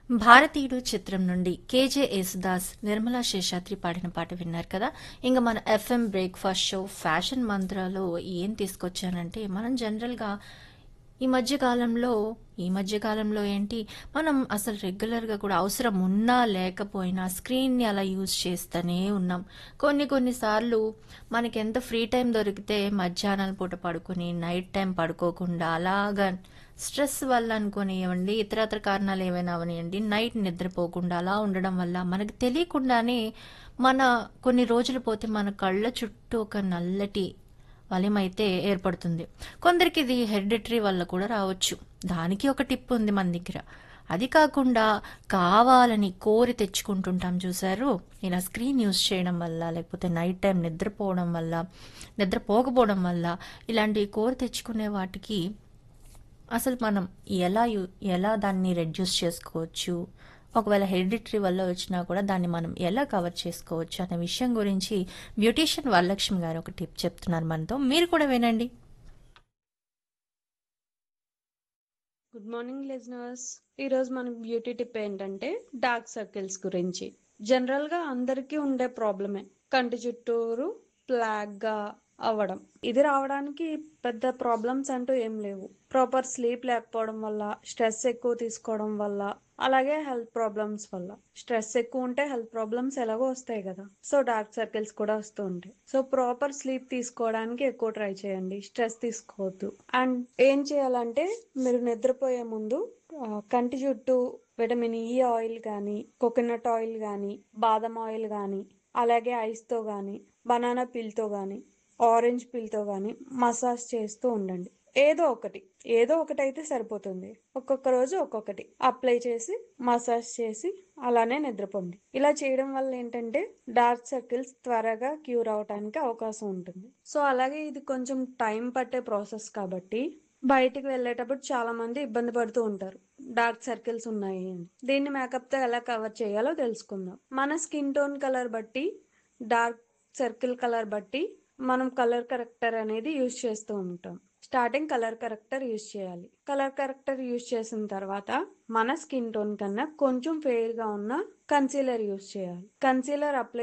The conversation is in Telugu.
భారతీయుడు చిత్రం నుండి కేజే యేసుదాస్ నిర్మలా శేషాద్రి పాడిన పాట విన్నారు కదా ఇంకా మన ఎఫ్ఎం బ్రేక్ఫాస్ట్ షో ఫ్యాషన్ మంత్రాలో ఏం తీసుకొచ్చానంటే మనం జనరల్గా ఈ మధ్య కాలంలో ఈ మధ్య కాలంలో ఏంటి మనం అసలు రెగ్యులర్గా కూడా అవసరం ఉన్నా లేకపోయినా స్క్రీన్ని అలా యూజ్ చేస్తూనే ఉన్నాం కొన్ని కొన్నిసార్లు మనకి ఎంత ఫ్రీ టైం దొరికితే మధ్యాహ్నాల పూట పడుకొని నైట్ టైం పడుకోకుండా అలాగా స్ట్రెస్ వల్ల అనుకోనివ్వండి ఇతరత్ర కారణాలు ఏమైనా అవనివ్వండి నైట్ నిద్రపోకుండా అలా ఉండడం వల్ల మనకు తెలియకుండానే మన కొన్ని రోజులు పోతే మన కళ్ళ చుట్టూ ఒక నల్లటి వలయమైతే ఏర్పడుతుంది కొందరికి ఇది హెరిడిటరీ వల్ల కూడా రావచ్చు దానికి ఒక టిప్ ఉంది మన దగ్గర అది కాకుండా కావాలని కోరి తెచ్చుకుంటుంటాం చూసారు ఇలా స్క్రీన్ యూస్ చేయడం వల్ల లేకపోతే నైట్ టైం నిద్రపోవడం వల్ల నిద్రపోకపోవడం వల్ల ఇలాంటి కోరి తెచ్చుకునే వాటికి అసలు మనం ఎలా యు- ఎలా దాన్ని రెడ్యూస్ చేసుకోవచ్చు ఒకవేళ హెరిడిటరీ వల్ల వచ్చినా కూడా దాన్ని మనం ఎలా కవర్ చేసుకోవచ్చు అనే విషయం గురించి బ్యూటీషియన్ వరలక్ష్మి గారు ఒక టిప్ చెప్తున్నారు మనతో మీరు కూడా వినండి గుడ్ మార్నింగ్ లిజనర్స్ ఈరోజు మన బ్యూటీ టిప్ ఏంటంటే డార్క్ సర్కిల్స్ గురించి జనరల్ గా అందరికీ ఉండే ప్రాబ్లమే కంటి చుట్టూరు బ్లాక్ గా అవ్వడం ఇది రావడానికి పెద్ద ప్రాబ్లమ్స్ అంటూ ఏం లేవు ప్రాపర్ స్లీప్ లేకపోవడం వల్ల స్ట్రెస్ ఎక్కువ తీసుకోవడం వల్ల అలాగే హెల్త్ ప్రాబ్లమ్స్ వల్ల స్ట్రెస్ ఎక్కువ ఉంటే హెల్త్ ప్రాబ్లమ్స్ ఎలాగో వస్తాయి కదా సో డార్క్ సర్కిల్స్ కూడా వస్తూ ఉంటాయి సో ప్రాపర్ స్లీప్ తీసుకోవడానికి ఎక్కువ ట్రై చేయండి స్ట్రెస్ తీసుకోవద్దు అండ్ ఏం చేయాలంటే మీరు నిద్రపోయే ముందు ఆ, కంటి చుట్టూ విటమిన్ ఈ ఆయిల్ కానీ కోకోనట్ ఆయిల్ కానీ బాదం ఆయిల్ కానీ అలాగే ఐస్తో కానీ బనానా పీల్తో కానీ ఆరెంజ్ పీల్తో కానీ మసాజ్ చేస్తూ ఉండండి ఏదో ఒకటి ఏదో ఒకటి అయితే సరిపోతుంది ఒక్కొక్క రోజు ఒక్కొక్కటి అప్లై చేసి మసాజ్ చేసి అలానే నిద్రపోండి ఇలా చేయడం వల్ల ఏంటంటే డార్క్ సర్కిల్స్ త్వరగా క్యూర్ అవడానికి అవకాశం ఉంటుంది సో అలాగే ఇది కొంచెం టైం పట్టే ప్రాసెస్ కాబట్టి బయటికి వెళ్ళేటప్పుడు చాలా మంది ఇబ్బంది పడుతూ ఉంటారు డార్క్ సర్కిల్స్ ఉన్నాయి అని దీన్ని మేకప్ తో ఎలా కవర్ చేయాలో తెలుసుకుందాం మన స్కిన్ టోన్ కలర్ బట్టి డార్క్ సర్కిల్ కలర్ బట్టి మనం కలర్ కరెక్టర్ అనేది యూజ్ చేస్తూ ఉంటాం స్టార్టింగ్ కలర్ కరెక్టర్ యూజ్ చేయాలి కలర్ కరెక్టర్ యూజ్ చేసిన తర్వాత మన స్కిన్ టోన్ కన్నా కొంచెం ఫెయిర్ గా ఉన్న కన్సీలర్ యూజ్ చేయాలి కన్సీలర్ అప్లై